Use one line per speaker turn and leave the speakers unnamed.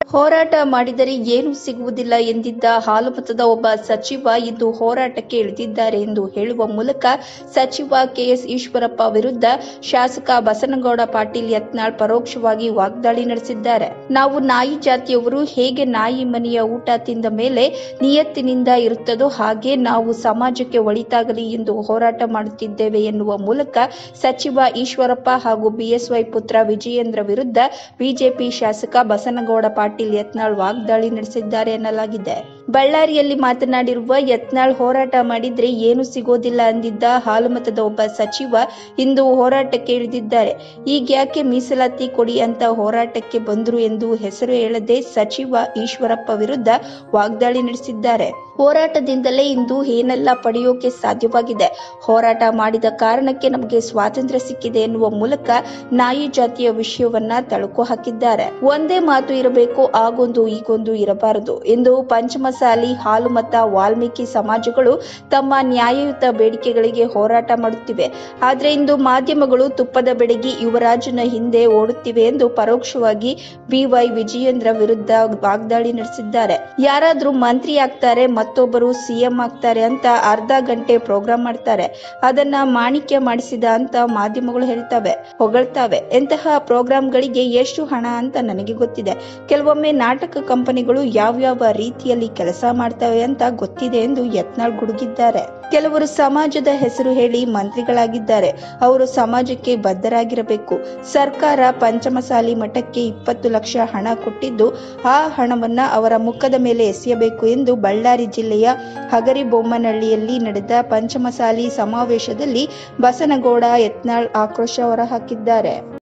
ಹೋರಾಟ ಮಾಡಿದರೆ ಏನು ಸಿಗುವುದಿಲ್ಲ ಎಂದಿದ್ದ ಹಾಲುಮತದ ಒಬ್ಬ ಸಚಿವ ಇಂದು ಹೋರಾಟಕ್ಕೆ ಇಳಿದಿದ್ದಾರೆ ಎಂದು ಹೇಳುವ ಮೂಲಕ ಸಚಿವ ಕೆಎಸ್ ಈಶ್ವರಪ್ಪ ವಿರುದ್ಧ ಶಾಸಕ ಬಸನಗೌಡ ಪಾಟೀಲ್ ಯತ್ನಾಳ್ ಪರೋಕ್ಷವಾಗಿ ವಾಗ್ದಾಳಿ ನಡೆಸಿದ್ದಾರೆ ನಾವು ನಾಯಿ ಜಾತಿಯವರು ಹೇಗೆ ನಾಯಿ ಮನೆಯ ಊಟ ತಿಂದ ಮೇಲೆ ನಿಯತ್ತಿನಿಂದ ಇರುತ್ತದೋ ಹಾಗೆ ನಾವು ಸಮಾಜಕ್ಕೆ ಒಳಿತಾಗಲಿ ಎಂದು ಹೋರಾಟ ಮಾಡುತ್ತಿದ್ದೇವೆ ಎನ್ನುವ ಮೂಲಕ ಸಚಿವ ಈಶ್ವರಪ್ಪ ಹಾಗೂ ಬಿಎಸ್ವೈ ಪುತ್ರ ವಿಜಯೇಂದ್ರ ವಿರುದ್ಧ ಬಿಜೆಪಿ ಶಾಸಕ ಬಸನಗೌಡ ಪಾಟೀಲ್ ಯತ್ನಾಳ್ ವಾಗ್ದಾಳಿ ನಡೆಸಿದ್ದಾರೆ ಎನ್ನಲಾಗಿದೆ ಬಳ್ಳಾರಿಯಲ್ಲಿ ಮಾತನಾಡಿರುವ ಯತ್ನಾಳ್ ಹೋರಾಟ ಮಾಡಿದ್ರೆ ಏನು ಸಿಗೋದಿಲ್ಲ ಅಂದಿದ್ದ ಹಾಲುಮತದ ಒಬ್ಬ ಸಚಿವ ಇಂದು ಹೋರಾಟಕ್ಕೆ ಇಳಿದಿದ್ದಾರೆ ಈಗ್ಯಾಕೆ ಮೀಸಲಾತಿ ಕೊಡಿ ಅಂತ ಹೋರಾಟಕ್ಕೆ ಬಂದ್ರು ಎಂದು ಹೆಸರು ಹೇಳದೆ ಸಚಿವ ಈಶ್ವರಪ್ಪ ವಿರುದ್ಧ ವಾಗ್ದಾಳಿ ನಡೆಸಿದ್ದಾರೆ ಹೋರಾಟದಿಂದಲೇ ಇಂದು ಏನೆಲ್ಲ ಪಡೆಯೋಕೆ ಸಾಧ್ಯವಾಗಿದೆ ಹೋರಾಟ ಮಾಡಿದ ಕಾರಣಕ್ಕೆ ನಮಗೆ ಸ್ವಾತಂತ್ರ್ಯ ಸಿಕ್ಕಿದೆ ಎನ್ನುವ ಮೂಲಕ ನಾಯಿ ಜಾತಿಯ ವಿಷಯವನ್ನ ತಳುಕು ಹಾಕಿದ್ದಾರೆ ಒಂದೇ ಮಾತು ಇರಬೇಕು ಆಗೊಂದು ಈಗೊಂದು ಇರಬಾರದು ಎಂದು ಪಂಚಮಸಾಲಿ ಹಾಲುಮತ ವಾಲ್ಮೀಕಿ ಸಮಾಜಗಳು ತಮ್ಮ ನ್ಯಾಯಯುತ ಬೇಡಿಕೆಗಳಿಗೆ ಹೋರಾಟ ಮಾಡುತ್ತಿವೆ ಆದ್ರೆ ಇಂದು ಮಾಧ್ಯಮಗಳು ತುಪ್ಪದ ಬೆಡಗಿ ಯುವರಾಜನ ಹಿಂದೆ ಓಡುತ್ತಿವೆ ಎಂದು ಪರೋಕ್ಷವಾಗಿ ಬಿವೈ ವಿಜಯೇಂದ್ರ ವಿರುದ್ಧ ವಾಗ್ದಾಳಿ ನಡೆಸಿದ್ದಾರೆ ಯಾರಾದ್ರೂ ಮಂತ್ರಿ ಆಗ್ತಾರೆ ಮತ್ತೊಬ್ಬರು ಸಿಎಂ ಆಗ್ತಾರೆ ಅಂತ ಅರ್ಧ ಗಂಟೆ ಪ್ರೋಗ್ರಾಂ ಮಾಡ್ತಾರೆ ಅದನ್ನ ಮಾಣಿಕ್ಯ ಮಾಡಿಸಿದ ಅಂತ ಮಾಧ್ಯಮಗಳು ಹೇಳ್ತವೆ ಹೊಗಳ್ತವೆ ಇಂತಹ ಪ್ರೋಗ್ರಾಂಗಳಿಗೆ ಎಷ್ಟು ಹಣ ಅಂತ ನನಗೆ ಗೊತ್ತಿದೆ ಕೆಲವೊಮ್ಮೆ ನಾಟಕ ಕಂಪನಿಗಳು ಯಾವ್ಯಾವ ರೀತಿಯಲ್ಲಿ ಕೆಲಸ ಮಾಡ್ತವೆ ಅಂತ ಗೊತ್ತಿದೆ ಎಂದು ಯತ್ನಾಳ್ ಗುಡುಗಿದ್ದಾರೆ ಕೆಲವರು ಸಮಾಜದ ಹೆಸರು ಹೇಳಿ ಮಂತ್ರಿಗಳಾಗಿದ್ದಾರೆ ಅವರು ಸಮಾಜಕ್ಕೆ ಬದ್ಧರಾಗಿರಬೇಕು ಸರ್ಕಾರ ಪಂಚಮಸಾಲಿ ಮಠಕ್ಕೆ ಇಪ್ಪತ್ತು ಲಕ್ಷ ಹಣ ಕೊಟ್ಟಿದ್ದು ಆ ಹಣವನ್ನ ಅವರ ಮುಖದ ಮೇಲೆ ಎಸೆಯಬೇಕು ಎಂದು ಬಳ್ಳಾರಿ ಜಿಲ್ಲೆಯ ಹಗರಿಬೊಮ್ಮನಹಳ್ಳಿಯಲ್ಲಿ ನಡೆದ ಪಂಚಮಸಾಲಿ ಸಮಾವೇಶದಲ್ಲಿ ಬಸನಗೌಡ ಯತ್ನಾಳ್ ಆಕ್ರೋಶ ಹೊರಹಾಕಿದ್ದಾರೆ